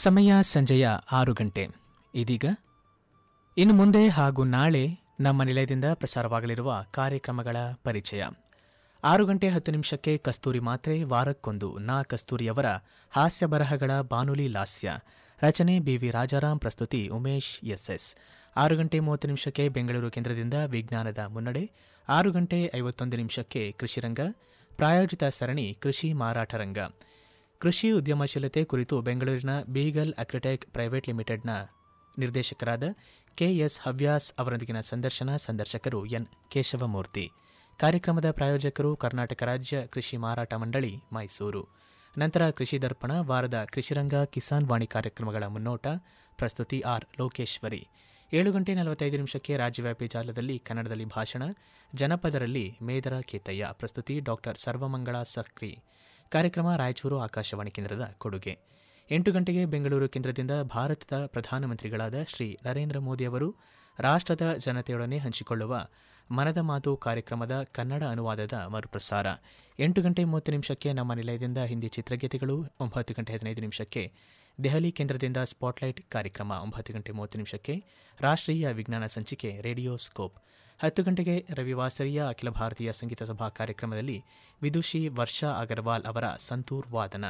ಸಮಯ ಸಂಜೆಯ ಆರು ಗಂಟೆ ಇದೀಗ ಇನ್ನು ಮುಂದೆ ಹಾಗೂ ನಾಳೆ ನಮ್ಮ ನಿಲಯದಿಂದ ಪ್ರಸಾರವಾಗಲಿರುವ ಕಾರ್ಯಕ್ರಮಗಳ ಪರಿಚಯ ಆರು ಗಂಟೆ ಹತ್ತು ನಿಮಿಷಕ್ಕೆ ಕಸ್ತೂರಿ ಮಾತ್ರೆ ವಾರಕ್ಕೊಂದು ನಾ ಕಸ್ತೂರಿಯವರ ಹಾಸ್ಯ ಬರಹಗಳ ಬಾನುಲಿ ಲಾಸ್ಯ ರಚನೆ ಬಿವಿ ರಾಜಾರಾಮ್ ಪ್ರಸ್ತುತಿ ಉಮೇಶ್ ಎಸ್ಎಸ್ ಆರು ಗಂಟೆ ಮೂವತ್ತು ನಿಮಿಷಕ್ಕೆ ಬೆಂಗಳೂರು ಕೇಂದ್ರದಿಂದ ವಿಜ್ಞಾನದ ಮುನ್ನಡೆ ಆರು ಗಂಟೆ ಐವತ್ತೊಂದು ನಿಮಿಷಕ್ಕೆ ಕೃಷಿರಂಗ ಪ್ರಾಯೋಜಿತ ಸರಣಿ ಕೃಷಿ ಮಾರಾಟ ರಂಗ ಕೃಷಿ ಉದ್ಯಮಶೀಲತೆ ಕುರಿತು ಬೆಂಗಳೂರಿನ ಬೀಗಲ್ ಅಕ್ರಿಟೆಕ್ ಪ್ರೈವೇಟ್ ಲಿಮಿಟೆಡ್ನ ನಿರ್ದೇಶಕರಾದ ಕೆಎಸ್ ಹವ್ಯಾಸ್ ಅವರೊಂದಿಗಿನ ಸಂದರ್ಶನ ಸಂದರ್ಶಕರು ಎನ್ ಕೇಶವಮೂರ್ತಿ ಕಾರ್ಯಕ್ರಮದ ಪ್ರಾಯೋಜಕರು ಕರ್ನಾಟಕ ರಾಜ್ಯ ಕೃಷಿ ಮಾರಾಟ ಮಂಡಳಿ ಮೈಸೂರು ನಂತರ ಕೃಷಿ ದರ್ಪಣ ವಾರದ ಕೃಷಿರಂಗ ಕಿಸಾನ್ ವಾಣಿ ಕಾರ್ಯಕ್ರಮಗಳ ಮುನ್ನೋಟ ಪ್ರಸ್ತುತಿ ಆರ್ ಲೋಕೇಶ್ವರಿ ಏಳು ಗಂಟೆ ನಲವತ್ತೈದು ನಿಮಿಷಕ್ಕೆ ರಾಜ್ಯವ್ಯಾಪಿ ಜಾಲದಲ್ಲಿ ಕನ್ನಡದಲ್ಲಿ ಭಾಷಣ ಜನಪದರಲ್ಲಿ ಮೇದರ ಕೇತಯ್ಯ ಪ್ರಸ್ತುತಿ ಡಾಕ್ಟರ್ ಸರ್ವಮಂಗಳ ಸಕ್ರಿ ಕಾರ್ಯಕ್ರಮ ರಾಯಚೂರು ಆಕಾಶವಾಣಿ ಕೇಂದ್ರದ ಕೊಡುಗೆ ಎಂಟು ಗಂಟೆಗೆ ಬೆಂಗಳೂರು ಕೇಂದ್ರದಿಂದ ಭಾರತದ ಪ್ರಧಾನಮಂತ್ರಿಗಳಾದ ಶ್ರೀ ನರೇಂದ್ರ ಮೋದಿ ಅವರು ರಾಷ್ಟ್ರದ ಜನತೆಯೊಡನೆ ಹಂಚಿಕೊಳ್ಳುವ ಮನದ ಮಾತು ಕಾರ್ಯಕ್ರಮದ ಕನ್ನಡ ಅನುವಾದದ ಮರುಪ್ರಸಾರ ಎಂಟು ಗಂಟೆ ಮೂವತ್ತು ನಿಮಿಷಕ್ಕೆ ನಮ್ಮ ನಿಲಯದಿಂದ ಹಿಂದಿ ಚಿತ್ರಗೀತೆಗಳು ಒಂಬತ್ತು ಗಂಟೆ ಹದಿನೈದು ನಿಮಿಷಕ್ಕೆ ದೆಹಲಿ ಕೇಂದ್ರದಿಂದ ಸ್ಪಾಟ್ಲೈಟ್ ಕಾರ್ಯಕ್ರಮ ಒಂಬತ್ತು ಗಂಟೆ ಮೂವತ್ತು ನಿಮಿಷಕ್ಕೆ ರಾಷ್ಟ್ರೀಯ ವಿಜ್ಞಾನ ಸಂಚಿಕೆ ರೇಡಿಯೋ ಸ್ಕೋಪ್ ಹತ್ತು ಗಂಟೆಗೆ ರವಿವಾಸರಿಯ ಅಖಿಲ ಭಾರತೀಯ ಸಂಗೀತ ಸಭಾ ಕಾರ್ಯಕ್ರಮದಲ್ಲಿ ವಿದುಷಿ ವರ್ಷಾ ಅಗರ್ವಾಲ್ ಅವರ ಸಂತೂರ್ ವಾದನ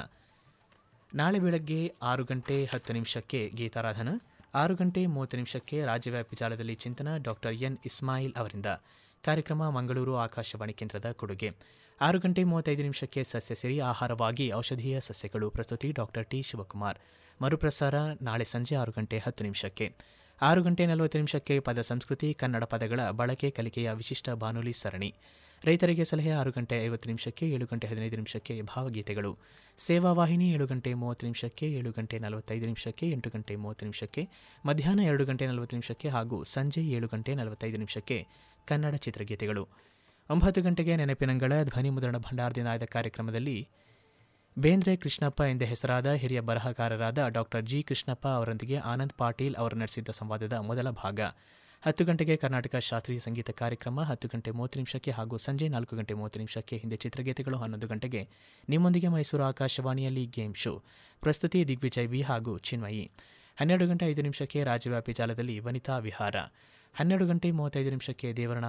ನಾಳೆ ಬೆಳಗ್ಗೆ ಆರು ಗಂಟೆ ಹತ್ತು ನಿಮಿಷಕ್ಕೆ ಗೀತಾರಾಧನ ಆರು ಗಂಟೆ ಮೂವತ್ತು ನಿಮಿಷಕ್ಕೆ ರಾಜ್ಯವ್ಯಾಪಿ ಜಾಲದಲ್ಲಿ ಚಿಂತನ ಡಾಕ್ಟರ್ ಎನ್ ಇಸ್ಮಾಯಿಲ್ ಅವರಿಂದ ಕಾರ್ಯಕ್ರಮ ಮಂಗಳೂರು ಆಕಾಶವಾಣಿ ಕೇಂದ್ರದ ಕೊಡುಗೆ ಆರು ಗಂಟೆ ಮೂವತ್ತೈದು ನಿಮಿಷಕ್ಕೆ ಸಸ್ಯ ಸಿರಿ ಆಹಾರವಾಗಿ ಔಷಧೀಯ ಸಸ್ಯಗಳು ಪ್ರಸ್ತುತಿ ಡಾಕ್ಟರ್ ಟಿ ಶಿವಕುಮಾರ್ ಮರುಪ್ರಸಾರ ನಾಳೆ ಸಂಜೆ ಆರು ಗಂಟೆ ಹತ್ತು ನಿಮಿಷಕ್ಕೆ ಆರು ಗಂಟೆ ನಲವತ್ತು ನಿಮಿಷಕ್ಕೆ ಪದ ಸಂಸ್ಕೃತಿ ಕನ್ನಡ ಪದಗಳ ಬಳಕೆ ಕಲಿಕೆಯ ವಿಶಿಷ್ಟ ಬಾನುಲಿ ಸರಣಿ ರೈತರಿಗೆ ಸಲಹೆ ಆರು ಗಂಟೆ ಐವತ್ತು ನಿಮಿಷಕ್ಕೆ ಏಳು ಗಂಟೆ ಹದಿನೈದು ನಿಮಿಷಕ್ಕೆ ಭಾವಗೀತೆಗಳು ಸೇವಾ ವಾಹಿನಿ ಏಳು ಗಂಟೆ ಮೂವತ್ತು ನಿಮಿಷಕ್ಕೆ ಏಳು ಗಂಟೆ ನಲವತ್ತೈದು ನಿಮಿಷಕ್ಕೆ ಎಂಟು ಗಂಟೆ ಮೂವತ್ತು ನಿಮಿಷಕ್ಕೆ ಮಧ್ಯಾಹ್ನ ಎರಡು ಗಂಟೆ ನಲವತ್ತು ನಿಮಿಷಕ್ಕೆ ಹಾಗೂ ಸಂಜೆ ಏಳು ಗಂಟೆ ನಲವತ್ತೈದು ನಿಮಿಷಕ್ಕೆ ಕನ್ನಡ ಚಿತ್ರಗೀತೆಗಳು ಒಂಬತ್ತು ಗಂಟೆಗೆ ನೆನಪಿನಂಗಳ ಧ್ವನಿ ಮುದ್ರಣ ಭಂಡಾರದಿಂದ ಆಯ್ದ ಕಾರ್ಯಕ್ರಮದಲ್ಲಿ ಬೇಂದ್ರೆ ಕೃಷ್ಣಪ್ಪ ಎಂದೇ ಹೆಸರಾದ ಹಿರಿಯ ಬರಹಗಾರರಾದ ಡಾಕ್ಟರ್ ಜಿ ಕೃಷ್ಣಪ್ಪ ಅವರೊಂದಿಗೆ ಆನಂದ್ ಪಾಟೀಲ್ ಅವರು ನಡೆಸಿದ್ದ ಸಂವಾದದ ಮೊದಲ ಭಾಗ ಹತ್ತು ಗಂಟೆಗೆ ಕರ್ನಾಟಕ ಶಾಸ್ತ್ರೀಯ ಸಂಗೀತ ಕಾರ್ಯಕ್ರಮ ಹತ್ತು ಗಂಟೆ ಮೂವತ್ತು ನಿಮಿಷಕ್ಕೆ ಹಾಗೂ ಸಂಜೆ ನಾಲ್ಕು ಗಂಟೆ ಮೂವತ್ತು ನಿಮಿಷಕ್ಕೆ ಹಿಂದೆ ಚಿತ್ರಗೀತೆಗಳು ಹನ್ನೊಂದು ಗಂಟೆಗೆ ನಿಮ್ಮೊಂದಿಗೆ ಮೈಸೂರು ಆಕಾಶವಾಣಿಯಲ್ಲಿ ಗೇಮ್ ಶೋ ಪ್ರಸ್ತುತಿ ದಿಗ್ವಿಜಯ್ ಬಿ ಹಾಗೂ ಚಿನ್ಮಯಿ ಹನ್ನೆರಡು ಗಂಟೆ ಐದು ನಿಮಿಷಕ್ಕೆ ರಾಜ್ಯವ್ಯಾಪಿ ಜಾಲದಲ್ಲಿ ವನಿತಾ ವಿಹಾರ ಹನ್ನೆರಡು ಗಂಟೆ ಮೂವತ್ತೈದು ನಿಮಿಷಕ್ಕೆ ದೇವರನ